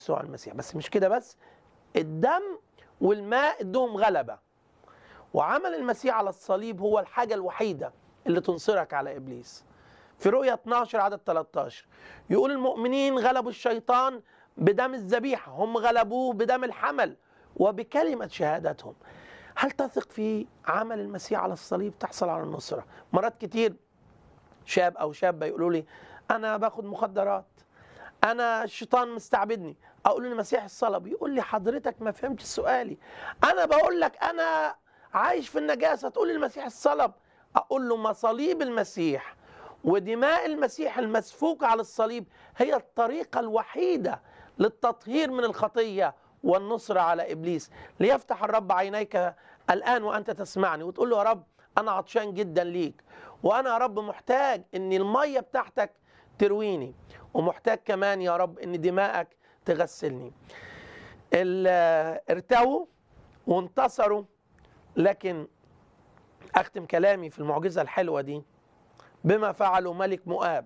يسوع المسيح بس مش كده بس الدم والماء ادهم غلبة وعمل المسيح على الصليب هو الحاجة الوحيدة اللي تنصرك على إبليس في رؤية 12 عدد 13 يقول المؤمنين غلبوا الشيطان بدم الذبيحة هم غلبوه بدم الحمل وبكلمة شهادتهم هل تثق في عمل المسيح على الصليب تحصل على النصرة مرات كتير شاب أو شابة يقولوا لي أنا باخد مخدرات أنا الشيطان مستعبدني أقول له المسيح الصلب يقول لي حضرتك ما فهمتش سؤالي أنا بقول لك أنا عايش في النجاسة تقول لي المسيح الصلب أقول له مصاليب المسيح ودماء المسيح المسفوكة على الصليب هي الطريقة الوحيدة للتطهير من الخطية والنصر على إبليس ليفتح الرب عينيك الآن وأنت تسمعني وتقول له يا رب أنا عطشان جدا ليك وأنا يا رب محتاج أن المية بتاعتك ترويني ومحتاج كمان يا رب أن دماءك تغسلني ارتووا وانتصروا لكن أختم كلامي في المعجزة الحلوة دي بما فعله ملك مؤاب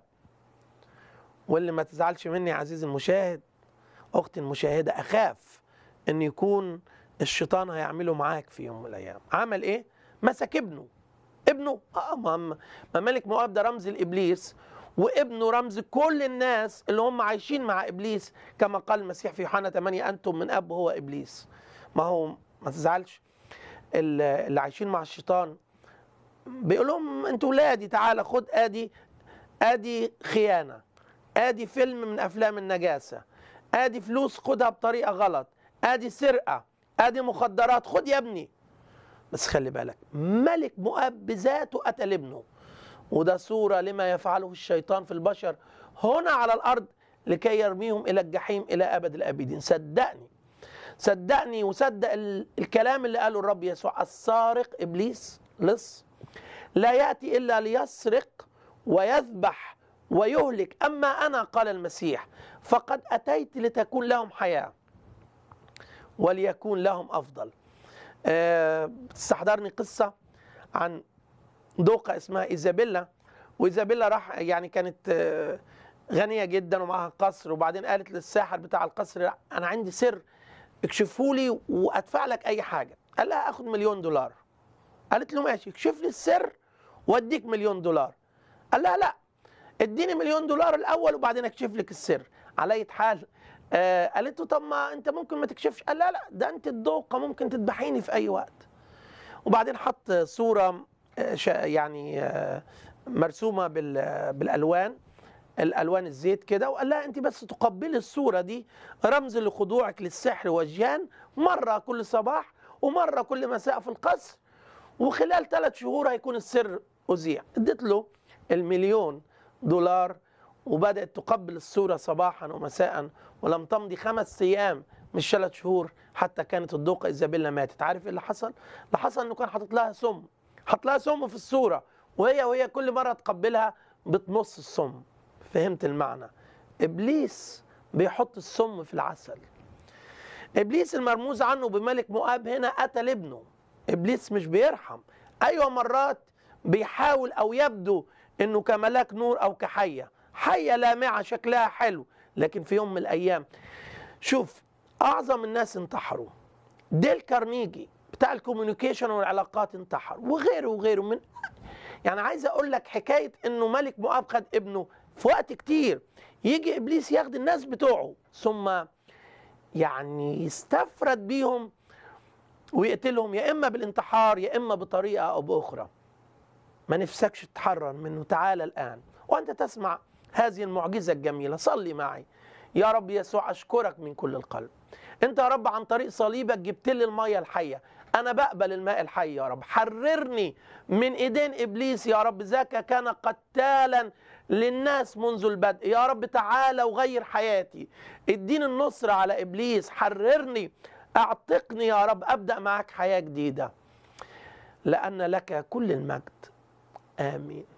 واللي ما تزعلش مني يا عزيزي المشاهد اختي المشاهده اخاف ان يكون الشيطان هيعمله معاك في يوم من الايام عمل ايه مسك ابنه ابنه اه ما, ما ملك مؤاب ده رمز الابليس وابنه رمز كل الناس اللي هم عايشين مع ابليس كما قال المسيح في يوحنا 8 انتم من اب هو ابليس ما هو ما تزعلش اللي عايشين مع الشيطان بيقول لهم انتوا ولادي تعالى خد ادي ادي خيانه ادي فيلم من افلام النجاسه ادي فلوس خدها بطريقه غلط ادي سرقه ادي مخدرات خد يا ابني بس خلي بالك ملك مؤاب بذاته قتل ابنه وده صورة لما يفعله الشيطان في البشر هنا على الأرض لكي يرميهم إلى الجحيم إلى أبد الآبدين صدقني صدقني وصدق الكلام اللي قاله الرب يسوع السارق إبليس لص لا يأتي إلا ليسرق ويذبح ويهلك أما أنا قال المسيح فقد أتيت لتكون لهم حياة وليكون لهم أفضل أه تستحضرني قصة عن دوقة اسمها إيزابيلا وإيزابيلا راح يعني كانت أه غنية جدا ومعها قصر وبعدين قالت للساحر بتاع القصر أنا عندي سر اكشفه لي وأدفع لك أي حاجة قال لها أخد مليون دولار قالت له ماشي اكشف لي السر واديك مليون دولار قال لها لا اديني مليون دولار الاول وبعدين اكشف لك السر على اي حال آه قالت له طب ما انت ممكن ما تكشفش قال لا لا ده انت الدوقه ممكن تذبحيني في اي وقت وبعدين حط صوره آه يعني آه مرسومه بالالوان الالوان الزيت كده وقال لها انت بس تقبلي الصوره دي رمز لخضوعك للسحر والجان مره كل صباح ومره كل مساء في القصر وخلال ثلاث شهور هيكون السر اذيع اديت له المليون دولار وبدأت تقبل الصورة صباحا ومساء ولم تمضي خمس أيام مش ثلاث شهور حتى كانت الدوقة إيزابيلا ماتت عارف إيه اللي حصل؟ اللي حصل إنه كان حاطط لها سم حط لها سم في الصورة وهي وهي كل مرة تقبلها بتمص السم فهمت المعنى إبليس بيحط السم في العسل إبليس المرموز عنه بملك مؤاب هنا قتل ابنه إبليس مش بيرحم أيوة مرات بيحاول أو يبدو انه كملاك نور او كحيه حيه لامعه شكلها حلو لكن في يوم من الايام شوف اعظم الناس انتحروا ديل كارنيجي بتاع الكوميونيكيشن والعلاقات انتحر وغيره وغيره من يعني عايز اقول لك حكايه انه ملك مؤاب خد ابنه في وقت كتير يجي ابليس ياخد الناس بتوعه ثم يعني يستفرد بيهم ويقتلهم يا اما بالانتحار يا اما بطريقه او باخرى ما نفسكش تتحرر منه تعال الآن وأنت تسمع هذه المعجزة الجميلة صلي معي يا رب يسوع أشكرك من كل القلب أنت يا رب عن طريق صليبك جبت لي المية الحية أنا بقبل الماء الحي يا رب حررني من إيدين إبليس يا رب ذاك كان قتالا للناس منذ البدء يا رب تعالى وغير حياتي اديني النصر على إبليس حررني اعتقني يا رب أبدأ معك حياة جديدة لأن لك كل المجد آمين